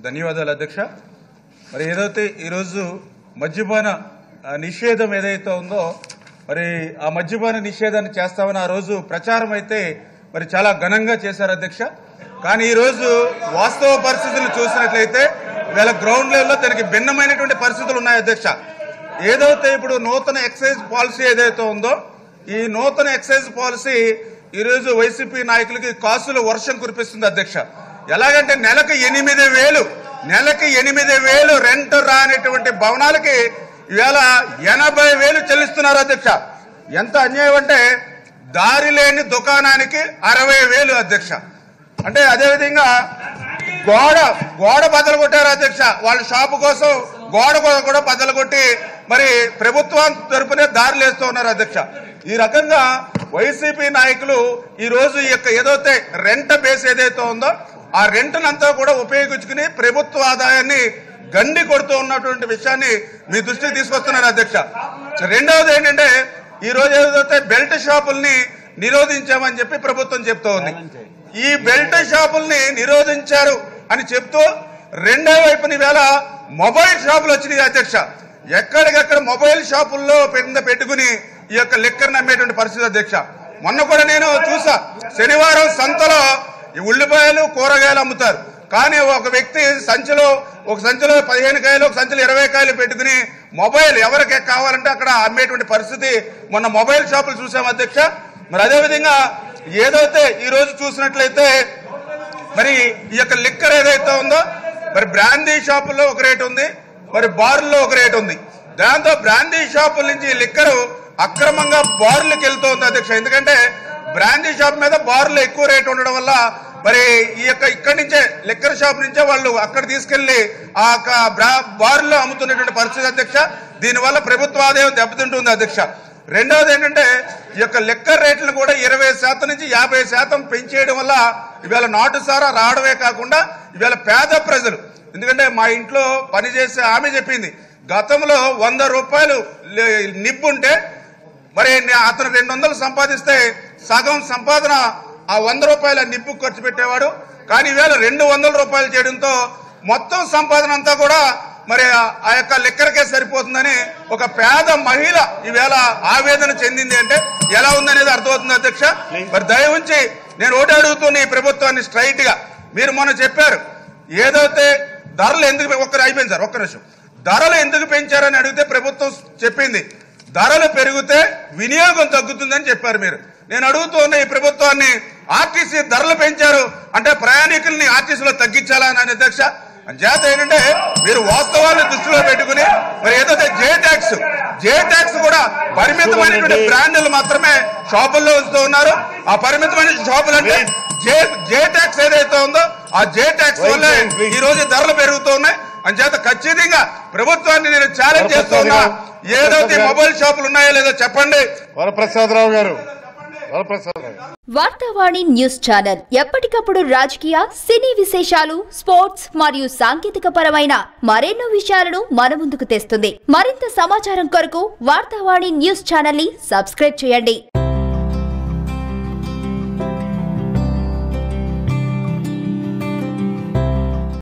ధన్యవాదాలు అధ్యక్ష మరి ఏదైతే ఈరోజు మద్యపాన ఆ, నిషేధం ఏదైతే ఉందో మరి ఆ మద్యపాన నిషేధాన్ని చేస్తామని ఆ రోజు ప్రచారం అయితే మరి చాలా ఘనంగా చేశారు అధ్యక్ష కానీ ఈ రోజు వాస్తవ పరిస్థితులు చూసినట్లయితే ఇవాళ గ్రౌండ్ లెవెల్లో దానికి భిన్నమైనటువంటి పరిస్థితులు ఉన్నాయి అధ్యక్ష ఏదైతే ఇప్పుడు నూతన ఎక్సైజ్ పాలసీ ఏదైతే ఉందో ఈ నూతన ఎక్సైజ్ పాలసీ ఈరోజు వైసీపీ నాయకులకి కాసులు వర్షం కురిపిస్తుంది అధ్యక్ష ఎలాగంటే నెలకు ఎనిమిది వేలు నెలకి ఎనిమిది వేలు రెంట్ రానటువంటి భవనాలకి ఇవాళ ఎనభై వేలు చెల్లిస్తున్నారు అధ్యక్ష ఎంత అన్యాయం అంటే దారి లేని దుకాణానికి అరవై వేలు అధ్యక్ష అంటే అదేవిధంగా గోడ గోడ బద్దలు కొట్టారు అధ్యక్ష వాళ్ళ షాపు కోసం గోడ కూడా- కూడా బద్దలు కొట్టి మరి ప్రభుత్వం తరపునే దారులు వేస్తూ ఉన్నారు అధ్యక్ష ఈ రకంగా వైసీపీ నాయకులు ఈ రోజు ఈ యొక్క ఏదైతే రెంట్ బేస్ ఏదైతే ఉందో ఆ రెంట్నంతా కూడా ఉపయోగించుకుని ప్రభుత్వ ఆదాయాన్ని గండి కొడుతూ ఉన్నటువంటి విషయాన్ని మీ దృష్టికి తీసుకొస్తున్నారు అధ్యక్ష రెండవది ఏంటంటే ఈ రోజు ఏదైతే బెల్ట్ షాపుల్ని నిరోధించామని చెప్పి ప్రభుత్వం చెప్తూ ఉంది ఈ బెల్ట్ షాపుల్ని నిరోధించారు అని చెప్తూ రెండో వైపున ఈవేళ మొబైల్ షాపులు వచ్చినాయి అధ్యక్ష ఎక్కడికక్కడ మొబైల్ షాపుల్లో కింద పెట్టుకుని ఈ యొక్క లిక్కర్ నమ్మేటువంటి పరిస్థితి అధ్యక్ష మొన్న కూడా నేను చూసా శనివారం సంతలో ఈ ఉల్లిపాయలు కూరగాయలు అమ్ముతారు కానీ ఒక వ్యక్తి సంచిలో ఒక సంచిలో పదిహేను కాయలు ఒక సంచిలో ఇరవై కాయలు పెట్టుకుని మొబైల్ ఎవరికి కావాలంటే అక్కడ అమ్మేటువంటి పరిస్థితి మొన్న మొబైల్ షాపులు చూసాం అధ్యక్ష మరి అదేవిధంగా ఏదైతే ఈ రోజు చూసినట్లయితే మరి ఈ యొక్క లిక్కర్ ఏదైతే ఉందో మరి బ్రాందీ షాపుల్లో ఒక రేట్ ఉంది మరి బార్లో ఒక రేట్ ఉంది దాంతో బ్రాందీ షాపుల నుంచి ఈ లిక్కరు అక్రమంగా బార్లకు వెళ్తూ ఉంది అధ్యక్ష ఎందుకంటే బ్రాందీ షాప్ మీద బార్లు ఎక్కువ రేట్ ఉండడం వల్ల మరి ఈ యొక్క ఇక్కడి నుంచే లిక్కర్ షాప్ నుంచే వాళ్ళు అక్కడ తీసుకెళ్లి ఆ యొక్క బ్రా- బార్లో అమ్ముతున్నటువంటి పరిస్థితి అధ్యక్ష దీనివల్ల ప్రభుత్వ ఆదాయం దెబ్బతింటుంది అధ్యక్ష రెండవది ఏంటంటే ఈ యొక్క లెక్కర్ రేట్లను కూడా ఇరవై శాతం నుంచి యాభై శాతం పెంచేయడం వల్ల ఇవాళ నాటు సారా రావడమే కాకుండా ఇవాళ పేద ప్రజలు ఎందుకంటే మా ఇంట్లో పనిచేసే ఆమె చెప్పింది గతంలో వంద రూపాయలు లే- నిబ్బుంటే మరి నే- అతను రెండు వందలు సంపాదిస్తే సగం సంపాదన ఆ వంద రూపాయల నిప్పు ఖర్చు పెట్టేవాడు కానీ ఈవేళ రెండు వందల రూపాయలు చేయడంతో మొత్తం సంపాదన అంతా కూడా మరి ఆ- ఆ యొక్క లెక్కరకే సరిపోతుందని ఒక పేద మహిళ ఈవేళ ఆవేదన చెందింది అంటే ఎలా ఉందనేది అర్థమవుతుంది అధ్యక్ష మరి దయ ఉంచి నేను ఒకటి అడుగుతున్న ఈ ప్రభుత్వాన్ని స్ట్రైట్ గా మీరు మొన్న చెప్పారు ఏదైతే ధరలు ఎందుకు పె- ఒక్కరు అయిపోయింది సార్ ఒక్క నిమిషం ధరలు ఎందుకు పెంచారని అడిగితే ప్రభుత్వం చెప్పింది ధరలు పెరిగితే వినియోగం తగ్గుతుందని చెప్పారు మీరు నేను అడుగుతున్న ఈ ప్రభుత్వాన్ని ఆర్టీసీ ధరలు పెంచారు అంటే ప్రయాణికుల్ని ఆర్టీసీలో తగ్గించాలా అని అధ్యక్ష చేత ఏంటంటే మీరు వాస్తవాన్ని దృష్టిలో పెట్టుకుని మరి ఏదైతే జే ట్యాక్స్ జే ట్యాక్స్ కూడా పరిమితమైనటువంటి బ్రాండ్లు మాత్రమే షాపుల్లో ఉంచుతూ ఉన్నారు ఆ పరిమితమైన షాపులు అంటే జే జే ట్యాక్స్ ఏదైతే ఉందో ఆ జే ట్యాక్స్ వల్లే ఈ రోజు ధరలు పెరుగుతూ ఉన్నాయి అంచేత ఖచ్చితంగా ప్రభుత్వాన్ని నేను ఛాలెంజ్ చేస్తూ ఉన్నా ఏదైతే మొబైల్ షాపులు ఉన్నాయో లేదో చెప్పండి వరప్రసాదరావు గారు వరప్రసాదరావు వార్తావాణి న్యూస్ ఛానల్ ఎప్పటికప్పుడు రాజకీయ సినీ విశేషాలు స్పోర్ట్స్ మరియు సాంకేతిక పరమైన మరెన్నో విషయాలను మన ముందుకు తెస్తుంది మరింత సమాచారం కొరకు వార్తావాణి న్యూస్ ఛానల్ ని సబ్స్క్రైబ్ చేయండి